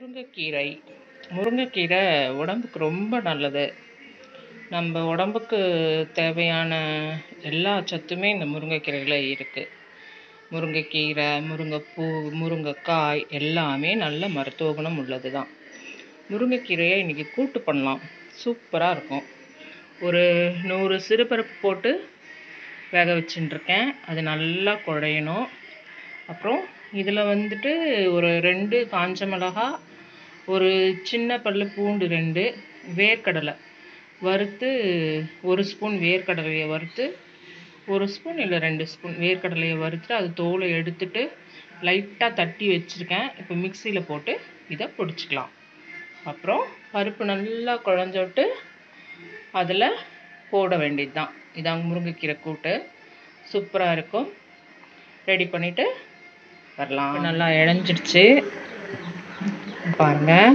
முருங்கைக்கீரை முருங்கைக்கீரை உடம்புக்கு ரொம்ப நல்லது நம்ம உடம்புக்கு தேவையான எல்லா சத்துமே இந்த முருங்கைக்கீரையில் இருக்குது முருங்கைக்கீரை முருங்கைப்பூ முருங்கைக்காய் எல்லாமே நல்ல மருத்துவ குணம் உள்ளது தான் முருங்கைக்கீரையை இன்றைக்கி கூட்டு பண்ணலாம் சூப்பராக இருக்கும் ஒரு நூறு சிறுபருப்பு போட்டு வேக வச்சுட்டுருக்கேன் அது நல்லா குழையணும் அப்புறம் இதில் வந்துட்டு ஒரு ரெண்டு காஞ்ச மிளகா ஒரு சின்ன பல்லு பூண்டு ரெண்டு வேர்க்கடலை வறுத்து ஒரு ஸ்பூன் வேர்க்கடலையை வறுத்து ஒரு ஸ்பூன் இல்லை ரெண்டு ஸ்பூன் வேர்க்கடலையை வறுத்துட்டு அது தோலை எடுத்துட்டு லைட்டாக தட்டி வச்சுருக்கேன் இப்போ மிக்சியில் போட்டு இதை பொடிச்சிக்கலாம் அப்புறம் பருப்பு நல்லா குழஞ்ச விட்டு அதில் போட வேண்டியது தான் இதாங்க முருங்கைக்கீரை கூட்டு சூப்பராக இருக்கும் ரெடி பண்ணிவிட்டு வரலாம் நல்லா இழஞ்சிடுச்சு பாருங்க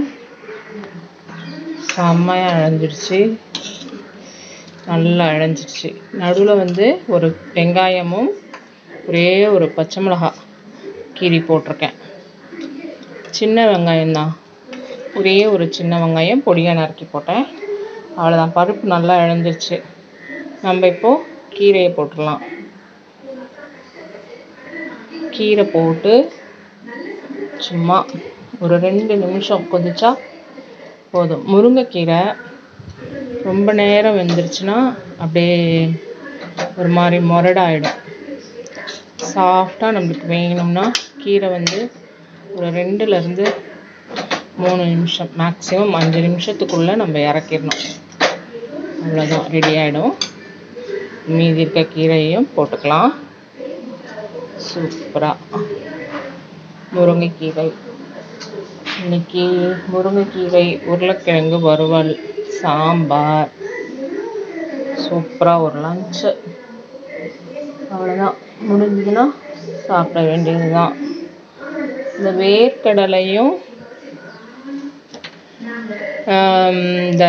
செம்மையாக இழஞ்சிடுச்சு நல்லா இழஞ்சிடுச்சு நடுவில் வந்து ஒரு வெங்காயமும் ஒரே ஒரு பச்சை மிளகா கீரி போட்டிருக்கேன் சின்ன வெங்காயம்தான் ஒரே ஒரு சின்ன வெங்காயம் பொடியாக நறுக்கி போட்டேன் அவ்வளோதான் பருப்பு நல்லா இழஞ்சிருச்சு நம்ம இப்போது கீரையை போட்டுடலாம் கீரை போட்டு சும்மா ஒரு ரெண்டு நிமிஷம் கொதிச்சா போதும் முருங்கைக்கீரை ரொம்ப நேரம் வெந்துருச்சுன்னா அப்படியே ஒரு மாதிரி முரடாயிடும் சாஃப்டாக நம்மளுக்கு வேணும்னா கீரை வந்து ஒரு ரெண்டுலேருந்து மூணு நிமிஷம் மேக்ஸிமம் அஞ்சு நிமிஷத்துக்குள்ளே நம்ம இறக்கிடணும் அவ்வளோதான் ரெடி ஆகிடும் மீதி இருக்க கீரையும் போட்டுக்கலாம் சூப்பராக முருங்கைக்கீரை இன்னைக்கு முருங்கைக்கீரை உருளைக்கிழங்கு வறுவல் சாம்பார் சூப்பராக ஒரு லஞ்சு அவ்வளோதான் முடிஞ்சதுன்னா சாப்பிட வேண்டியது தான் இந்த வேர்க்கடலையும் ஆம், இந்த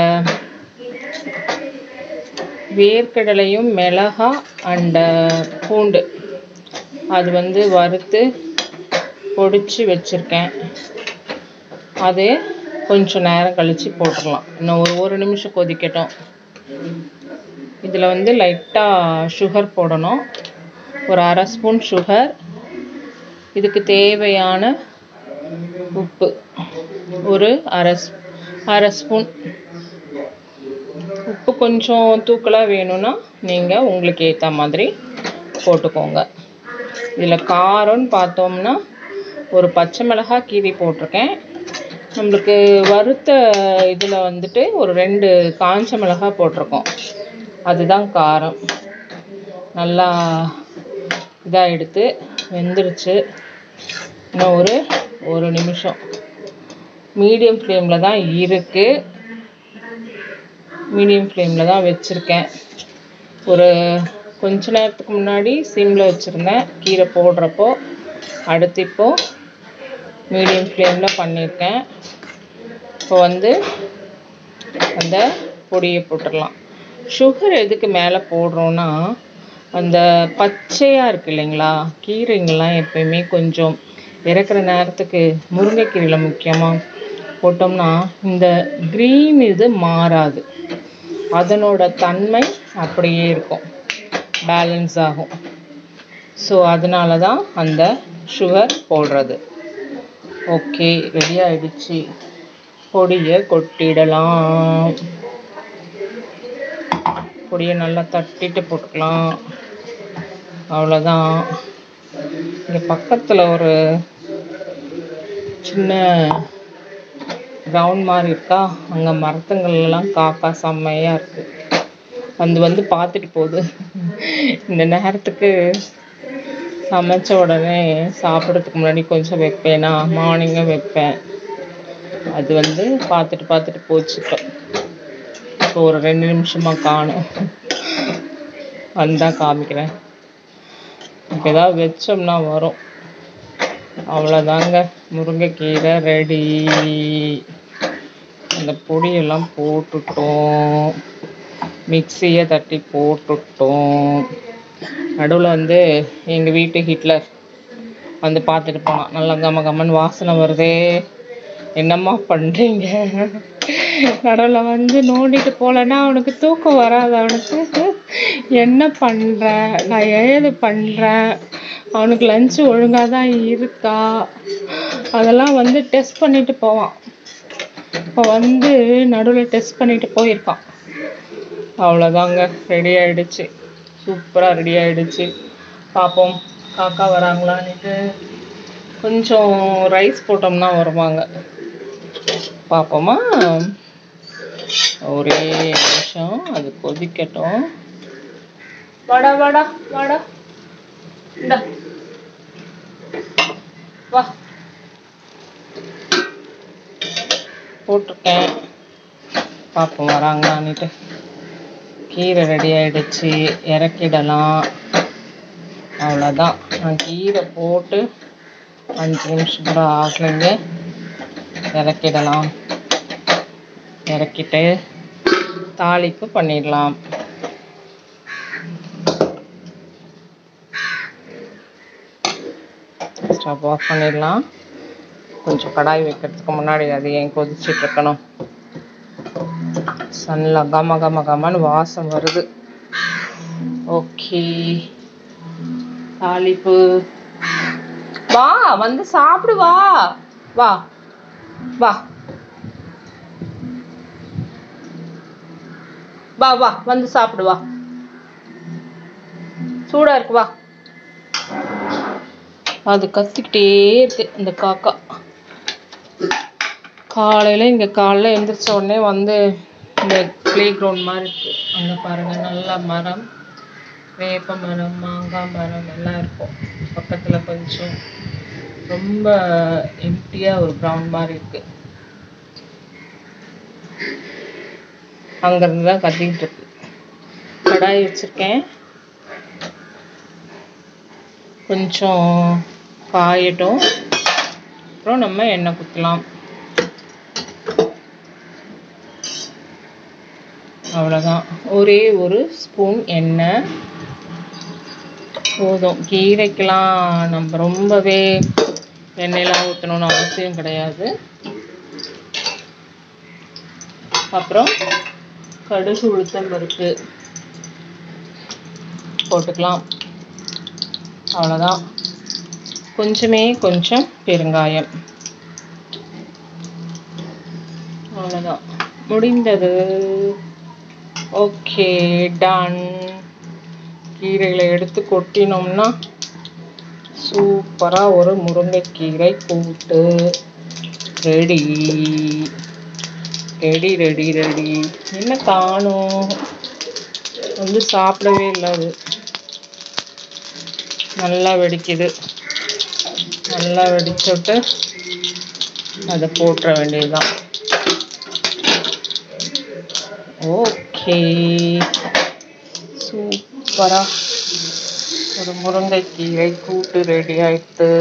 வேர்க்கடலையும் மிளகா அண்ட் பூண்டு அது வந்து வறுத்து பொடிச்சு வச்சுருக்கேன் அது கொஞ்சம் நேரம் கழித்து போட்டுடலாம் இன்னும் ஒரு ஒரு நிமிஷம் கொதிக்கட்டும் இதில் வந்து லைட்டாக சுகர் போடணும் ஒரு அரை ஸ்பூன் சுகர் இதுக்கு தேவையான உப்பு ஒரு அரை ஸ்- அரை ஸ்பூன் உப்பு கொஞ்சம் தூக்கலாக வேணும்னா நீங்கள் உங்களுக்கு ஏற்ற மாதிரி போட்டுக்கோங்க இதில் காரம்னு பார்த்தோம்னா ஒரு பச்சை மிளகாய் கீரி போட்டிருக்கேன் நம்மளுக்கு வறுத்த இதில் வந்துட்டு ஒரு ரெண்டு காஞ்ச மிளகாய் போட்டிருக்கோம் அதுதான் காரம் நல்லா இதாக எடுத்து வெந்துருச்சு இன்னும் ஒரு ஒரு நிமிஷம் மீடியம் ஃப்ளேமில் தான் இருக்குது மீடியம் ஃப்ளேமில் தான் வச்சுருக்கேன் ஒரு கொஞ்ச நேரத்துக்கு முன்னாடி சிம்மில் வச்சுருந்தேன் கீரை போடுறப்போ அடுத்து இப்போது மீடியம் ஃப்ளேமில் பண்ணியிருக்கேன் இப்போ வந்து அந்த பொடியை போட்டுடலாம் சுகர் எதுக்கு மேலே போடுறோன்னா அந்த பச்சையாக இருக்கு இல்லைங்களா கீரைங்கெல்லாம் எப்பயுமே கொஞ்சம் இறக்குற நேரத்துக்கு முருங்கைக்கீரையில் முக்கியமாக போட்டோம்னா இந்த க்ரீன் இது மாறாது அதனோட தன்மை அப்படியே இருக்கும் பேலன்ஸ் ஆகும் ஸோ அதனால தான் அந்த சுகர் போடுறது ஓகே ரெடி ஆயிடுச்சு பொடியை கொட்டிடலாம் பொடியை நல்லா தட்டிட்டு போட்டுக்கலாம் அவ்வளோதான் இங்கே பக்கத்தில் ஒரு சின்ன கிரவுண்ட் மாதிரி இருக்கா அங்கே மரத்துங்கள்லாம் காக்கா செம்மையாக இருக்குது வந்து வந்து பார்த்துட்டு போகுது இந்த நேரத்துக்கு சமைச்ச உடனே சாப்பிட்றதுக்கு முன்னாடி கொஞ்சம் வைப்பேனா மார்னிங்கும் வைப்பேன் அது வந்து பார்த்துட்டு பார்த்துட்டு போச்சு இப்போ இப்போ ஒரு ரெண்டு நிமிஷமாக காணும் வந்தால் காமிக்கிறேன் இப்போ ஏதாவது வச்சோம்னா வரும் அவ்வளோதாங்க முருங்கைக்கீரை ரெடி அந்த பொடியெல்லாம் போட்டுட்டோம் மிக்சியை தட்டி போட்டுட்டோம் நடுவில் வந்து எங்கள் வீட்டு ஹிட்லர் வந்து பார்த்துட்டு போனான் நல்லா கம கமன்னு வாசனை வருதே என்னம்மா பண்ணுறீங்க நடுவில் வந்து நோண்டிட்டு போகலன்னா அவனுக்கு தூக்கம் வராது அவனுக்கு என்ன பண்ணுற நான் ஏது பண்ணுறேன் அவனுக்கு லஞ்சு ஒழுங்காக தான் இருக்கா அதெல்லாம் வந்து டெஸ்ட் பண்ணிட்டு போவான் இப்போ வந்து நடுவில் டெஸ்ட் பண்ணிட்டு போயிருக்கான் அவ்வளோதாங்க ரெடி ஆயிடுச்சு சூப்பராக ரெடி ஆயிடுச்சு பார்ப்போம் காக்கா வராங்களான்னுட்டு கொஞ்சம் ரைஸ் போட்டோம்னா வருவாங்க பார்ப்போமா ஒரே நிமிஷம் அது கொதிக்கட்டும் வாடா வாடா வாடா இந்தா வா போட்டிருக்கேன் பார்ப்போம் வராங்களான்னுட்டு கீரை ரெடி ஆயிடுச்சு இறக்கிடலாம் அவ்வளோதான் நான் கீரை போட்டு அஞ்சு நிமிஷம் கூட ஆகலைங்க இறக்கிடலாம் இறக்கிட்டு தாளிப்பு பண்ணிடலாம் ஸ்டவ் ஆஃப் பண்ணிடலாம் கொஞ்சம் கடாய் வைக்கிறதுக்கு முன்னாடி அது ஏன் கொதிச்சிட்டு இருக்கணும் சன்ல கம கம கமன்னு வாசம் வருது ஓகே தாளிப்பு வா வந்து சாப்பிடு வா வா வா வா வா வந்து சாப்பிடு வா சூடா இருக்கு வா அது கத்திக்கிட்டே இருக்கு இந்த காக்கா காலையில இங்க காலைல எந்திரிச்ச உடனே வந்து இந்த ப்ளே கிரவுண்ட் மாதிரி இருக்கு அங்க பாருங்க நல்ல மரம் வேப்ப மரம் மாங்காய் மரம் எல்லாம் இருக்கும் பக்கத்துல கொஞ்சம் ரொம்ப எம்டியா ஒரு கிரவுண்ட் மாதிரி இருக்கு அங்க இருந்து தான் கத்திக்கிட்டு இருக்கு கடாய் வச்சிருக்கேன் கொஞ்சம் காயட்டும் அப்புறம் நம்ம எண்ணெய் குத்தலாம் அவ்வளோதான் ஒரே ஒரு ஸ்பூன் எண்ணெய் போதும் கீரைக்கெலாம் நம்ம ரொம்பவே எண்ணெயெலாம் ஊற்றணும்னு அவசியம் கிடையாது அப்புறம் கடுகு உளுத்தம் பருப்பு போட்டுக்கலாம் அவ்வளோதான் கொஞ்சமே கொஞ்சம் பெருங்காயம் அவ்வளோதான் முடிந்தது ஓகே டன் கீரைகளை எடுத்து கொட்டினோம்னா சூப்பராக ஒரு முருங்கைக்கீரை கூட்டு ரெடி ரெடி ரெடி ரெடி என்ன காணும் வந்து சாப்பிடவே இல்லை அது நல்லா வெடிக்குது நல்லா வெடிச்சுட்டு அதை போட்டுற வேண்டியதுதான் ஓகே சூப்பரா ஒரு முருங்கைக்கீரை கூட்டு ரெடி ஆயிட்டு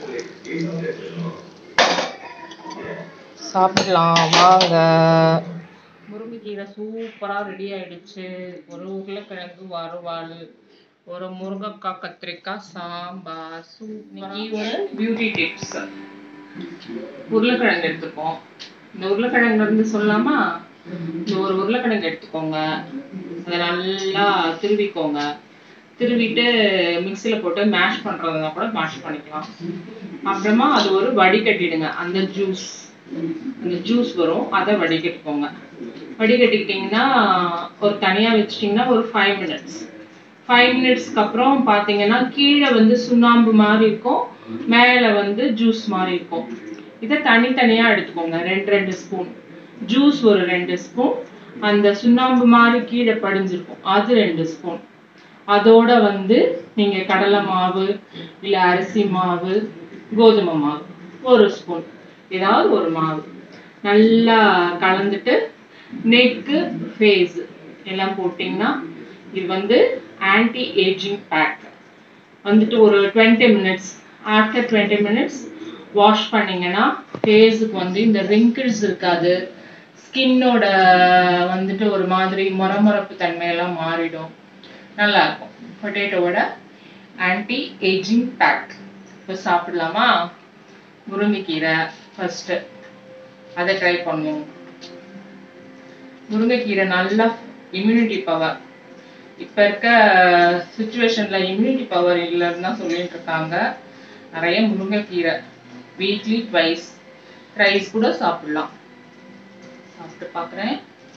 சாப்பிடலாம் வாங்க முருங்கைக்கீரை சூப்பரா ரெடி ஆயிடுச்சு ஒரு உருளைக்கிழங்கு வறுவல் ஒரு முருங்கைக்காய் கத்திரிக்காய் சாம்பார் சூப்பரா ஒரு பியூட்டி டிப்ஸ் உருளைக்கிழங்கு எடுத்துப்போம் இந்த உருளைக்கிழங்கு இருந்து சொல்லலாமா இந்த ஒரு உருளைக்கிழங்கு எடுத்துக்கோங்க அதை நல்லா திருவிக்கோங்க திருவிட்டு மிக்சியில் போட்டு மேஷ் பண்ணுறதுனா கூட மேஷ் பண்ணிக்கலாம் அப்புறமா அது ஒரு வடிகட்டிடுங்க அந்த ஜூஸ் அந்த ஜூஸ் வரும் அதை வடிகட்டிக்கோங்க வடிகட்டிக்கிட்டிங்கன்னா ஒரு தனியாக வச்சிட்டிங்கன்னா ஒரு ஃபைவ் மினிட்ஸ் ஃபைவ் மினிட்ஸ்க்கு அப்புறம் பார்த்தீங்கன்னா கீழே வந்து சுண்ணாம்பு மாதிரி இருக்கும் மேலே வந்து ஜூஸ் மாதிரி இருக்கும் இதை தனித்தனியாக எடுத்துக்கோங்க ரெண்டு ரெண்டு ஸ்பூன் ஜூஸ் ஒரு ரெண்டு ஸ்பூன் அந்த சுண்ணாம்பு மாதிரி கீழே படிஞ்சிருக்கும் அது ரெண்டு ஸ்பூன் அதோட வந்து நீங்க கடலை மாவு இல்ல அரிசி மாவு கோதுமை மாவு ஒரு ஸ்பூன் ஏதாவது ஒரு மாவு நல்லா கலந்துட்டு நெக்கு ஃபேஸ் எல்லாம் போட்டிங்கன்னா இது வந்து ஆன்டி ஏஜிங் பேக் வந்துட்டு ஒரு twenty minutes after twenty minutes wash பண்ணீங்கன்னா ஃபேஸுக்கு வந்து இந்த ரிங்கிள்ஸ் இருக்காது ஸ்கின்னோட வந்துட்டு ஒரு மாதிரி மொரமொரப்பு தன்மையெல்லாம் மாறிடும் நல்லா இருக்கும் பொட்டேட்டோவோட ஆன்டி ஏஜிங் பேக் இப்போ சாப்பிடலாமா முருங்கைக்கீரை ஃபர்ஸ்ட்டு அதை ட்ரை பண்ணுவோம் முருங்கைக்கீரை நல்லா இம்யூனிட்டி பவர் இப்போ இருக்க சுச்சுவேஷன்ல இம்யூனிட்டி பவர் இல்லைன்னு தான் சொல்லிட்டு இருக்காங்க நிறைய முருங்கைக்கீரை வீக்லி ட்வைஸ் ரைஸ் கூட சாப்பிடலாம் சாப்பிட்டு பார்க்குறேன்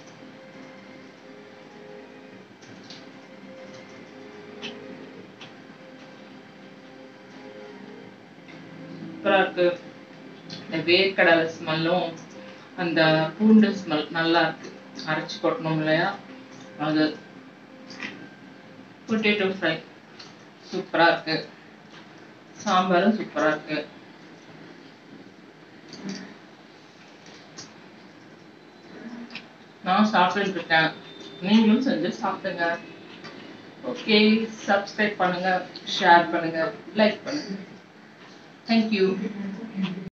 சூப்பராக இருக்கு இந்த வேர்க்கடலை ஸ்மெல்லும் அந்த பூண்டு ஸ்மெல் நல்லா இருக்கு அரைச்சி கொட்டணும் இல்லையா அது பொட்டேட்டோ ஃப்ரை சூப்பராக இருக்கு சாம்பாரும் சூப்பராக இருக்கு நான் சாப்பிட்டுட்டு இருக்கேன் நீங்களும் செஞ்சு சாப்பிடுங்க ஓகே சப்ஸ்கிரைப் பண்ணுங்க ஷேர் பண்ணுங்க லைக் பண்ணுங்க தேங்க்யூ